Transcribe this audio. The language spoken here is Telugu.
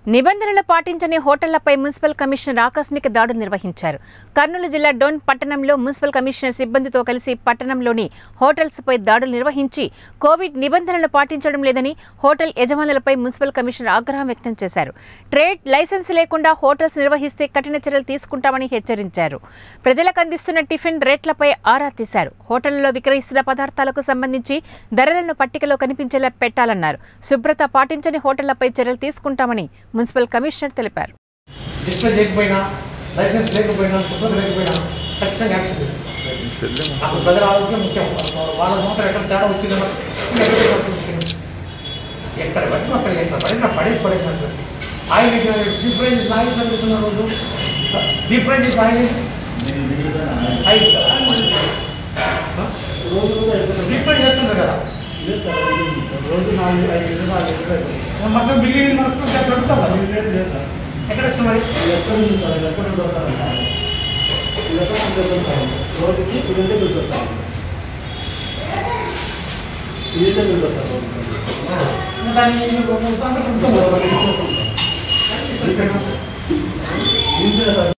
నిబంధనలు పాటించని హోటళ్లపై మున్సిపల్ కమిషనర్ ఆకస్మిక దాడులు నిర్వహించారు కర్నూలు జిల్లా డోన్ పట్టణంలో మున్సిపల్ కమిషనర్ సిబ్బందితో కలిసి పట్టణంలోని హోటల్స్పై దాడులు నిర్వహించి కోవిడ్ నిబంధనలు పాటించడం లేదని హోటల్ యజమానులపై మున్సిపల్ కమిషనర్ ఆగ్రహం వ్యక్తం చేశారు ట్రేడ్ లైసెన్స్ లేకుండా హోటల్స్ నిర్వహిస్తే కఠిన చర్యలు తీసుకుంటామని హెచ్చరించారు ప్రజలకు అందిస్తున్న టిఫిన్ రేట్లపై ఆరా తీశారు హోటళ్లలో విక్రయిస్తున్న పదార్థాలకు సంబంధించి ధరలను పట్టికలో కనిపించేలా పెట్టాలన్నారు శుభ్రత పాటించని హోటళ్లపై చర్యలు తీసుకుంటామని మున్సిపల్ కమిషనర్ తెలిపారు డిస్ప్లే చేయకపోయినా లైసెన్స్ లేకపోయినా శుభ్రత లేకపోయినా ఖచ్చితంగా యాక్షన్ తీసుకుంటాం అప్పుడు ప్రజల ఆరోగ్యం ముఖ్యం వాళ్ళ నోట ఎక్కడ తేడా వచ్చిందో ఎక్కడ బట్టి అక్కడ ఎక్కడ పడినా పడేసి పడేసినట్టు ఆయిల్ డీప్ ఫ్రై చేసిన ఆయిల్ పెరుగుతున్న రోజు డీప్ ఫ్రై చేసిన ఆయిల్ ఆయిల్ డీప్ ఫ్రై చేస్తున్నారు కదా రోజు నాలుగు ఐదు లీటర్లు నాలుగు లీటర్లు మొత్తం బిల్డింగ్ మొత్తం పెడుతుంది కదా ఐదు లీటర్లు లేదు సార్ ఎక్కడ ఇస్తున్నారు ఇది ఎక్కడ ఉంది సార్ ఇది ఎక్కడ ఉంటుంది సార్ ఇది ఎక్కడ ఉంటుంది సార్ రోజుకి ఇదంటే ఉంటుంది సార్ ఇదైతే ఉంటుంది సార్ రోజుకి. దాన్ని సార్, మరి ఇది చేస్తాం సార్. ఇంతే సార్